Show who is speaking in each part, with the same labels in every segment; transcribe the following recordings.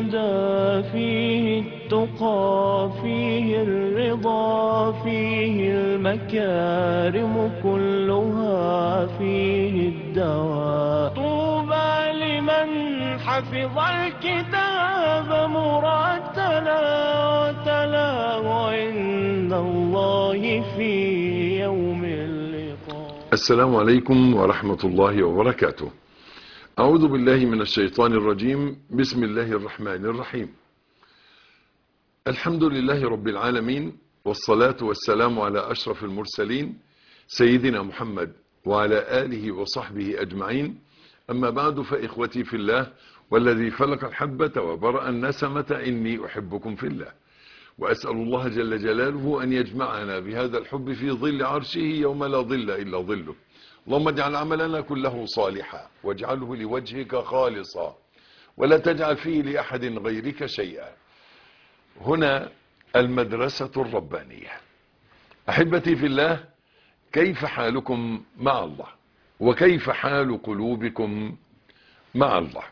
Speaker 1: الهدى فيه التقى فيه الرضا فيه المكارم كلها فيه الدواء طوبى لمن حفظ الكتاب مرتلا وتلاه عند الله في يوم اللقاء
Speaker 2: السلام عليكم ورحمة الله وبركاته أعوذ بالله من الشيطان الرجيم بسم الله الرحمن الرحيم الحمد لله رب العالمين والصلاة والسلام على أشرف المرسلين سيدنا محمد وعلى آله وصحبه أجمعين أما بعد فإخوتي في الله والذي فلق الحبة وبرأ النسمة إني أحبكم في الله وأسأل الله جل جلاله أن يجمعنا بهذا الحب في ظل عرشه يوم لا ظل إلا ظله اللهم اجعل عملنا كله صالحا واجعله لوجهك خالصا ولا تجعل فيه لأحد غيرك شيئا هنا المدرسة الربانية أحبتي في الله كيف حالكم مع الله وكيف حال قلوبكم مع الله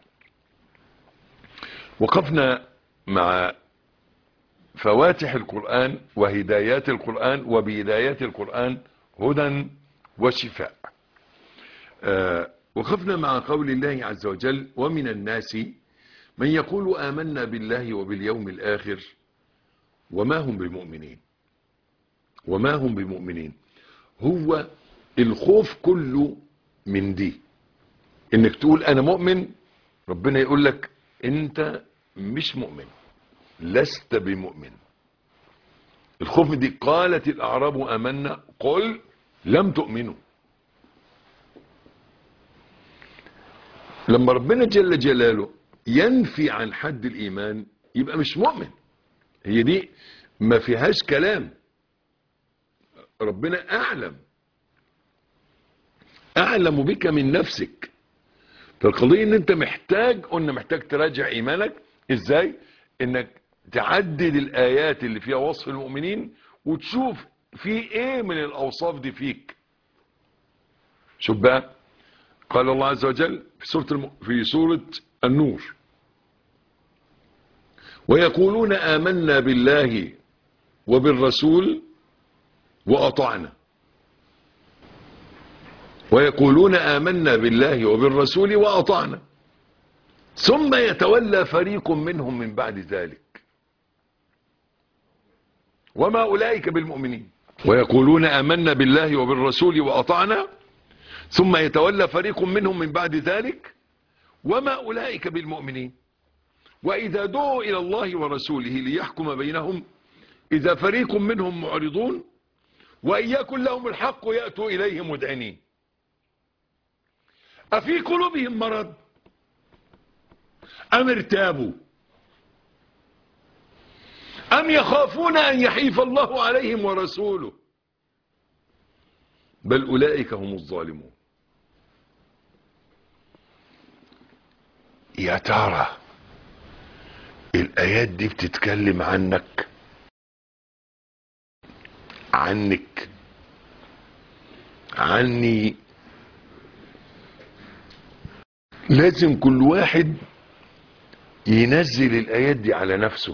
Speaker 2: وقفنا مع فواتح القرآن وهدايات القرآن وبهدايات القرآن هدى وشفاء آه وقفنا مع قول الله عز وجل ومن الناس من يقول آمنا بالله وباليوم الآخر وما هم بمؤمنين وما هم بمؤمنين هو الخوف كله من دي انك تقول انا مؤمن ربنا يقول لك انت مش مؤمن لست بمؤمن الخوف دي قالت الاعراب امنا قل لم تؤمنوا لما ربنا جل جلاله ينفي عن حد الايمان يبقى مش مؤمن هي دي ما فيهاش كلام ربنا اعلم اعلم بك من نفسك فالقضية ان انت محتاج قلنا محتاج تراجع ايمانك ازاي انك تعدد الايات اللي فيها وصف المؤمنين وتشوف في ايه من الاوصاف دي فيك شوف بقى قال الله عز وجل في سورة, الم... في سورة النور ويقولون آمنا بالله وبالرسول وأطعنا ويقولون آمنا بالله وبالرسول وأطعنا ثم يتولى فريق منهم من بعد ذلك وما أولئك بالمؤمنين ويقولون آمنا بالله وبالرسول وأطعنا ثم يتولى فريق منهم من بعد ذلك وما أولئك بالمؤمنين وإذا دعوا إلى الله ورسوله ليحكم بينهم إذا فريق منهم معرضون وإن يكن لهم الحق يأتوا إليه مدعنين أفي قلوبهم مرض أم ارتابوا أم يخافون أن يحيف الله عليهم ورسوله بل أولئك هم الظالمون يا ترى الآيات دي بتتكلم عنك عنك عني لازم كل واحد ينزل الآيات دي على نفسه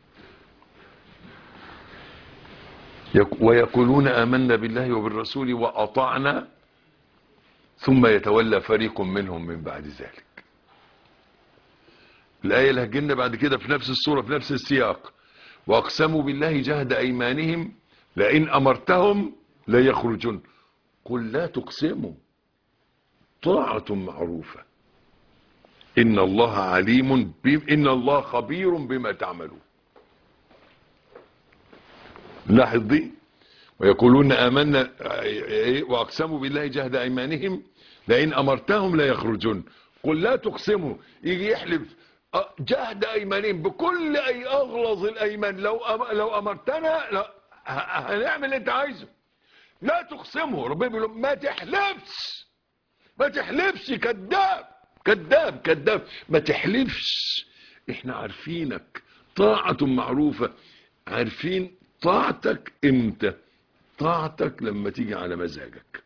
Speaker 2: ويقولون آمنا بالله وبالرسول وأطعنا ثم يتولى فريق منهم من بعد ذلك الآية اللي هتجينا بعد كده في نفس السورة في نفس السياق وأقسموا بالله جهد أيمانهم لئن أمرتهم لا يخرجون قل لا تقسموا طاعة معروفة إن الله عليم بم إن الله خبير بما تعملون لاحظ دي ويقولون آمنا وأقسموا بالله جهد أيمانهم لئن أمرتهم لا يخرجون قل لا تقسموا يجي يحلف جهد أيمانهم بكل أي أغلظ الأيمان لو أم لو أمرتنا لا هنعمل اللي أنت عايزه لا تقسموا ربنا بيقول ما تحلفش ما تحلفش كذاب كذاب كذاب ما تحلفش احنا عارفينك طاعة معروفة عارفين طاعتك امتى طاعتك لما تيجي على مزاجك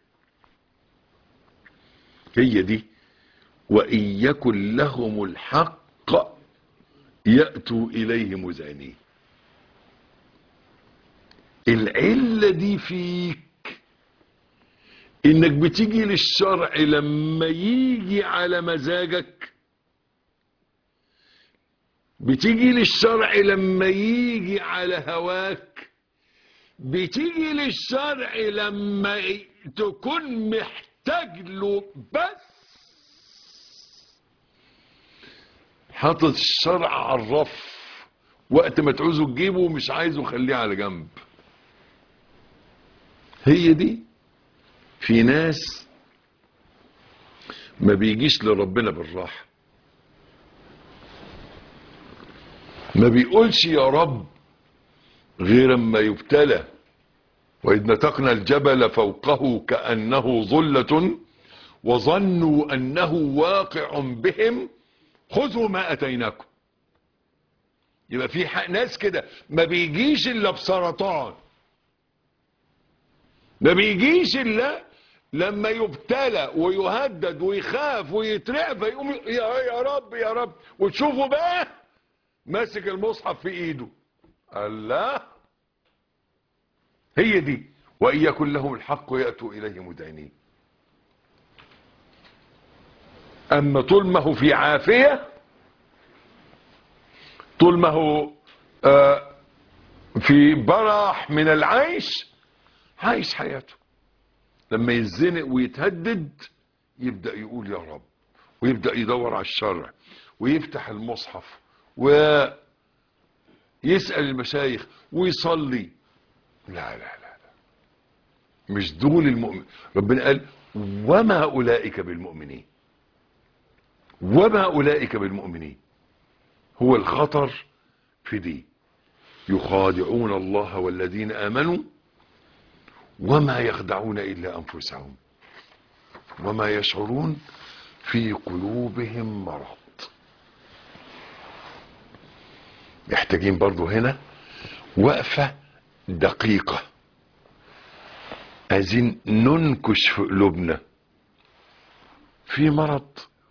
Speaker 2: هي دي وإن يكن لهم الحق يأتوا إليه مذعنين العلة دي فيك انك بتيجي للشرع لما يجي على مزاجك بتيجي للشرع لما يجي على هواك بتيجي للشرع لما تكون محتاج له بس حاطط الشرع على الرف وقت ما تعوزه تجيبه ومش عايزه خليه على جنب هي دي في ناس ما بيجيش لربنا بالراحة ما بيقولش يا رب غير اما يبتلى وإذ نتقنا الجبل فوقه كأنه ظلة وظنوا أنه واقع بهم خذوا ما أتيناكم يبقى في حق ناس كده ما بيجيش إلا بسرطان ما بيجيش إلا لما يبتلى ويهدد ويخاف ويترعب فيقوم يا, يا رب يا رب وتشوفوا بقى ماسك المصحف في ايده الله هي دي وإن يكن لهم الحق يأتوا إليه مدعنين أما طول ما هو في عافية طول ما هو آه في برح من العيش عايش حياته لما يتزنق ويتهدد يبدأ يقول يا رب ويبدأ يدور على الشرع ويفتح المصحف ويسأل المشايخ ويصلي لا لا لا, لا. مش دول المؤمن ربنا قال وما أولئك بالمؤمنين وما أولئك بالمؤمنين هو الخطر في دي يخادعون الله والذين آمنوا وما يخدعون إلا أنفسهم وما يشعرون في قلوبهم مرض محتاجين برضو هنا وقفة دقيقة عايزين ننكش في قلوبنا في مرض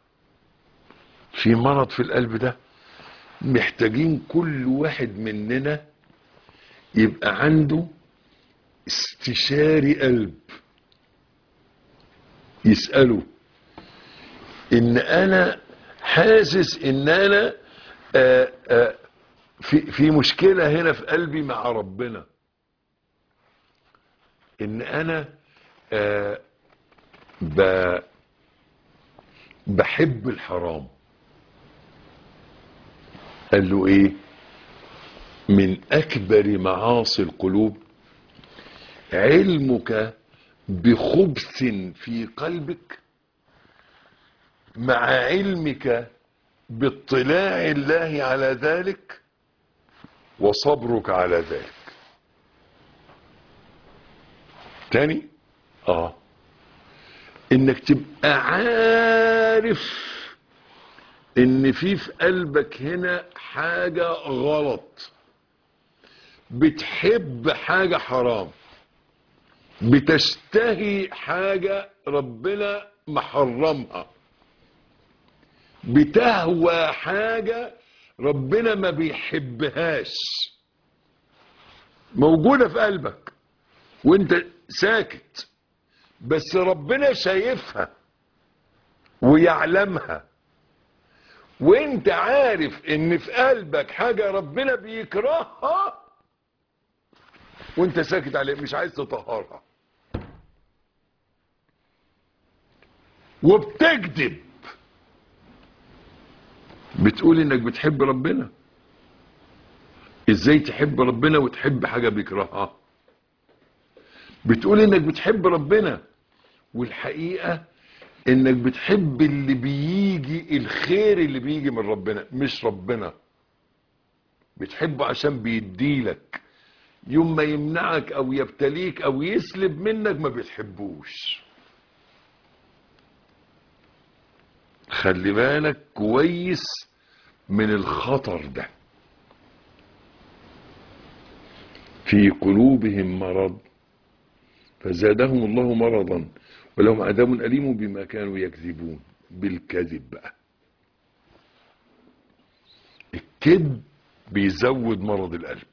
Speaker 2: في مرض في القلب ده محتاجين كل واحد مننا يبقى عنده استشاري قلب يسأله ان انا حاسس ان انا آآ آآ في, في مشكلة هنا في قلبي مع ربنا ان انا آآ ب بحب الحرام قال له ايه من اكبر معاصي القلوب علمك بخبث في قلبك مع علمك باطلاع الله على ذلك وصبرك على ذلك تاني اه انك تبقى عارف ان في في قلبك هنا حاجة غلط بتحب حاجة حرام بتشتهي حاجة ربنا محرمها بتهوى حاجة ربنا ما بيحبهاش موجودة في قلبك وانت ساكت بس ربنا شايفها ويعلمها وانت عارف ان في قلبك حاجة ربنا بيكرهها وانت ساكت عليه مش عايز تطهرها وبتكذب بتقول انك بتحب ربنا ازاي تحب ربنا وتحب حاجة بيكرهها بتقول انك بتحب ربنا والحقيقة انك بتحب اللي بيجي الخير اللي بيجي من ربنا مش ربنا بتحبه عشان بيديلك يوم ما يمنعك او يبتليك او يسلب منك ما بتحبوش خلي بالك كويس من الخطر ده في قلوبهم مرض فزادهم الله مرضا ولهم عذاب أليم بما كانوا يكذبون بالكذب بقى الكذب بيزود مرض القلب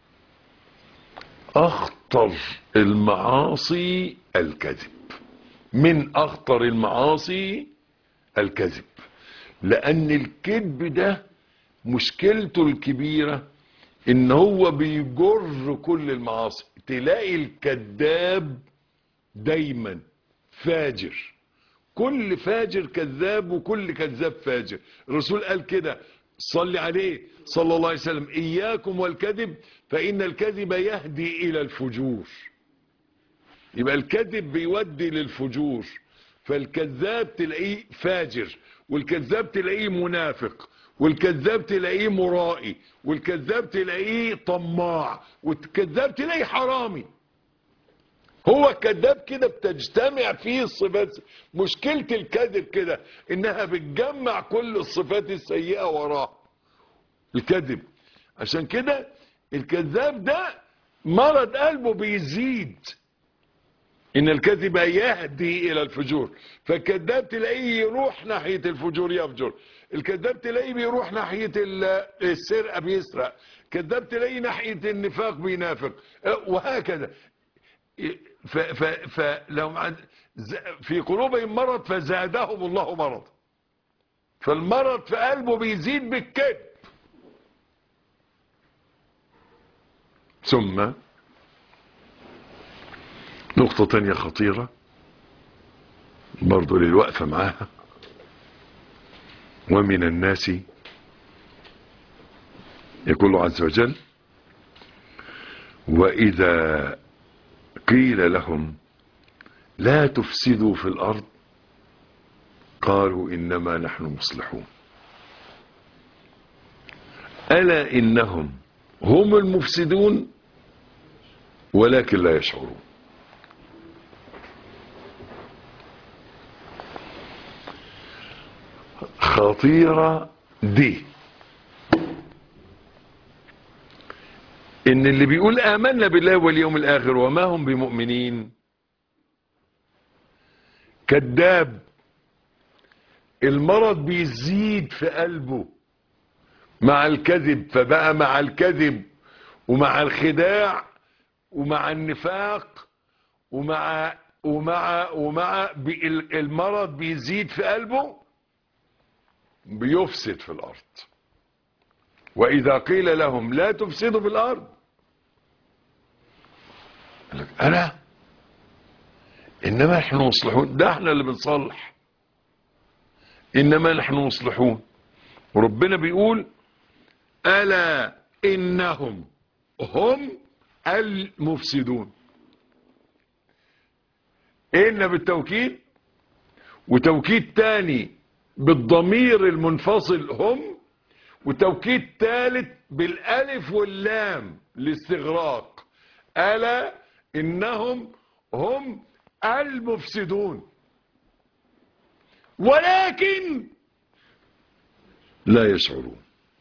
Speaker 2: اخطر المعاصي الكذب من اخطر المعاصي الكذب لان الكذب ده مشكلته الكبيرة ان هو بيجر كل المعاصي تلاقي الكذاب دايما فاجر كل فاجر كذاب وكل كذاب فاجر الرسول قال كده صلي عليه صلى الله عليه وسلم اياكم والكذب فان الكذب يهدي الى الفجور يبقى الكذب بيودي للفجور فالكذاب تلاقيه فاجر والكذاب تلاقيه منافق والكذاب تلاقيه مرائي والكذاب تلاقيه طماع والكذاب تلاقيه حرامي هو الكذاب كده بتجتمع فيه الصفات مشكلة الكذب كده انها بتجمع كل الصفات السيئة وراه الكذب عشان كده الكذاب ده مرض قلبه بيزيد ان الكذب يهدي الى الفجور فالكذاب تلاقيه يروح ناحية الفجور يفجر الكذاب تلاقيه بيروح ناحية السرقة بيسرق كذاب تلاقيه ناحية النفاق بينافق وهكذا فلو في قلوبهم مرض فزادهم الله مرض فالمرض في قلبه بيزيد بالكذب ثم نقطة تانية خطيرة برضو للوقفة معاها ومن الناس يقول عز وجل وإذا قيل لهم لا تفسدوا في الأرض قالوا إنما نحن مصلحون ألا إنهم هم المفسدون ولكن لا يشعرون خطيرة دي ان اللي بيقول امنا بالله واليوم الاخر وما هم بمؤمنين كذاب المرض بيزيد في قلبه مع الكذب فبقى مع الكذب ومع الخداع ومع النفاق ومع ومع ومع المرض بيزيد في قلبه بيفسد في الارض واذا قيل لهم لا تفسدوا في الارض قال لك انا انما نحن مصلحون ده احنا اللي بنصلح انما نحن مصلحون وربنا بيقول الا انهم هم المفسدون ان بالتوكيد وتوكيد تاني بالضمير المنفصل هم وتوكيد ثالث بالالف واللام الاستغراق الا انهم هم المفسدون ولكن لا يشعرون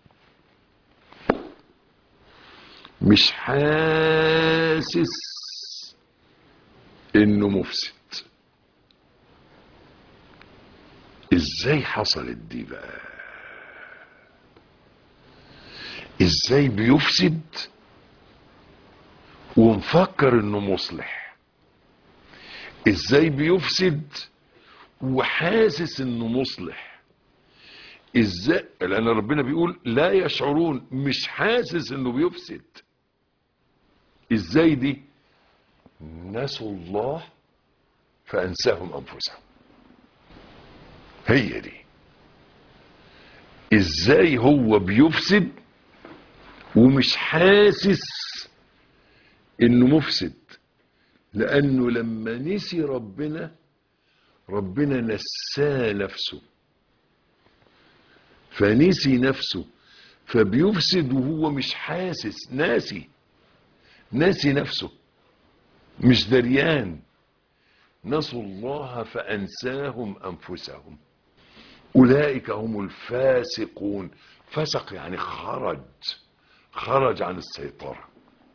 Speaker 2: مش حاسس انه مفسد ازاي حصلت دي بقى ازاي بيفسد ومفكر انه مصلح ازاي بيفسد وحاسس انه مصلح ازاي لان ربنا بيقول لا يشعرون مش حاسس انه بيفسد ازاي دي نسوا الله فانساهم انفسهم هي دي ازاي هو بيفسد ومش حاسس انه مفسد لانه لما نسي ربنا ربنا نساه نفسه فنسي نفسه فبيفسد وهو مش حاسس ناسي ناسي نفسه مش دريان نسوا الله فأنساهم أنفسهم أولئك هم الفاسقون فسق يعني خرج خرج عن السيطرة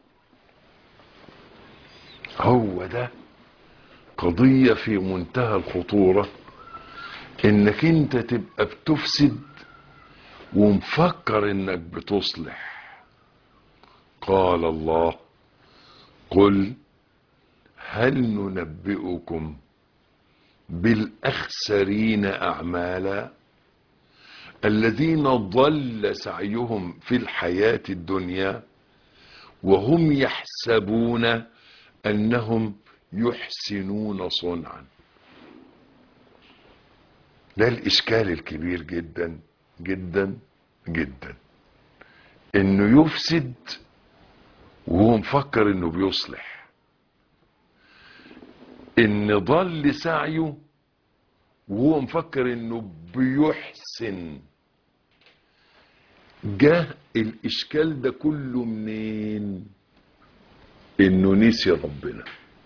Speaker 2: هو ده قضية في منتهى الخطورة انك انت تبقى بتفسد ومفكر انك بتصلح قال الله قل هل ننبئكم بالاخسرين اعمالا الذين ضل سعيهم في الحياه الدنيا وهم يحسبون انهم يحسنون صنعا ده الاشكال الكبير جدا جدا جدا انه يفسد وهو مفكر انه بيصلح ان ضل سعيه وهو مفكر انه بيحسن جه الاشكال ده كله منين انه نسي ربنا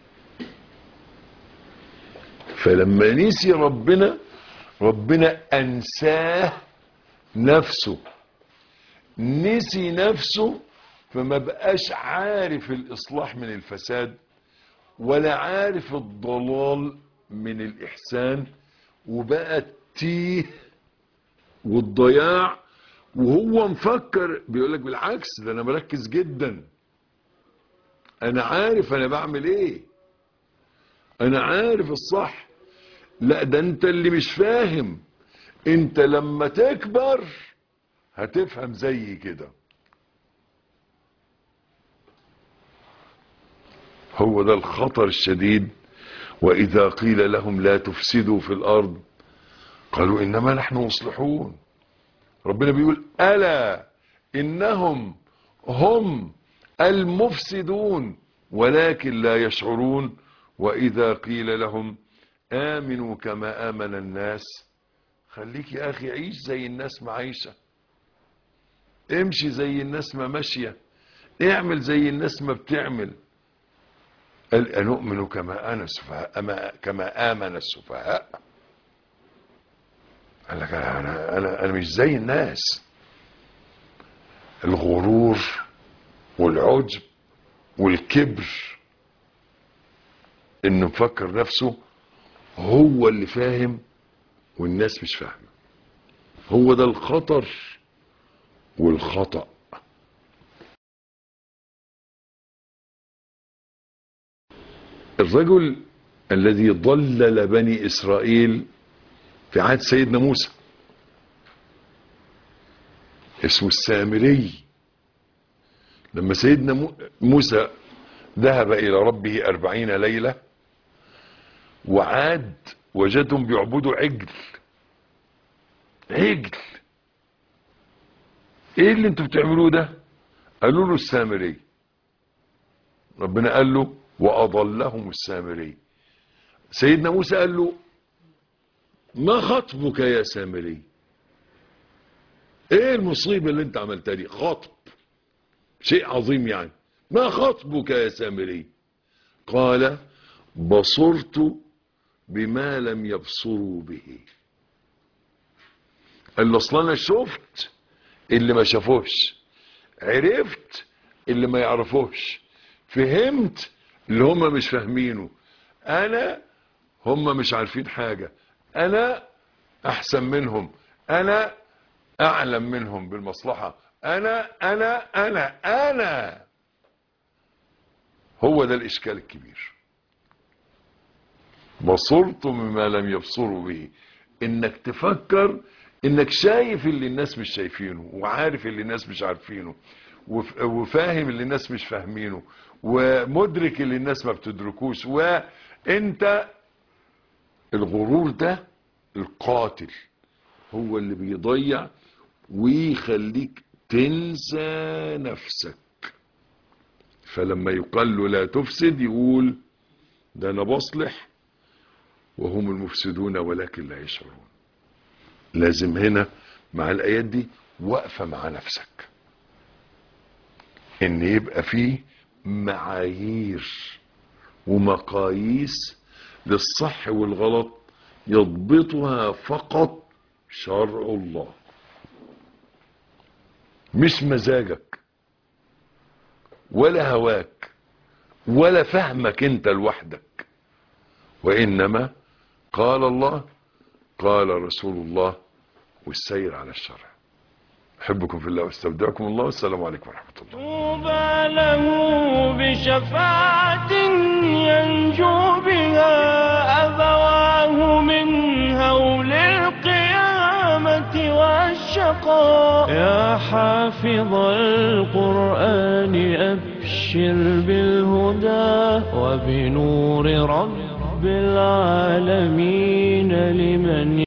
Speaker 2: فلما نسي ربنا ربنا انساه نفسه نسي نفسه فما بقاش عارف الاصلاح من الفساد ولا عارف الضلال من الاحسان وبقى التيه والضياع وهو مفكر بيقول لك بالعكس ده انا مركز جدا انا عارف انا بعمل ايه انا عارف الصح لا ده انت اللي مش فاهم انت لما تكبر هتفهم زي كده هو ده الخطر الشديد واذا قيل لهم لا تفسدوا في الارض قالوا انما نحن مصلحون ربنا بيقول الا انهم هم المفسدون ولكن لا يشعرون واذا قيل لهم امنوا كما امن الناس خليك يا اخي عيش زي الناس ما عايشه امشي زي الناس ما ماشيه اعمل زي الناس ما بتعمل قال أنؤمن كما أنا السفهاء أما كما آمن السفهاء قال لك أنا, أنا, أنا مش زي الناس الغرور والعجب والكبر إنه مفكر نفسه هو اللي فاهم والناس مش فاهمة هو ده الخطر والخطأ الرجل الذي ضلل بني إسرائيل في عهد سيدنا موسى اسمه السامري لما سيدنا مو- موسى ذهب إلى ربه أربعين ليلة وعاد وجدهم بيعبدوا عجل عجل ايه اللي انتوا بتعملوه ده قالوا له السامري ربنا قال له واضلهم السامري سيدنا موسى قال له ما خطبك يا سامري ايه المصيبه اللي انت عملتها دي خطب شيء عظيم يعني ما خطبك يا سامري قال بصرت بما لم يبصروا به قال له اصل انا شفت اللي ما شافوش عرفت اللي ما يعرفوش فهمت اللي هم مش فاهمينه انا هم مش عارفين حاجة انا احسن منهم انا اعلم منهم بالمصلحة انا انا انا انا هو ده الاشكال الكبير بصرت مما لم يبصروا به انك تفكر انك شايف اللي الناس مش شايفينه وعارف اللي الناس مش عارفينه وف- وفاهم اللي الناس مش فاهمينه ومدرك اللي الناس ما بتدركوش وانت الغرور ده القاتل هو اللي بيضيع ويخليك تنسى نفسك فلما يقال له لا تفسد يقول ده انا بصلح وهم المفسدون ولكن لا يشعرون لازم هنا مع الايات دي واقفه مع نفسك ان يبقى فيه معايير ومقاييس للصح والغلط يضبطها فقط شرع الله مش مزاجك ولا هواك ولا فهمك انت لوحدك وانما قال الله قال رسول الله والسير على الشرع أحبكم في الله واستودعكم الله والسلام عليكم ورحمة الله
Speaker 1: طوبى له بشفاعة ينجو بها أبواه من هول القيامة والشقاء يا حافظ القرآن أبشر بالهدى وبنور رب العالمين لمن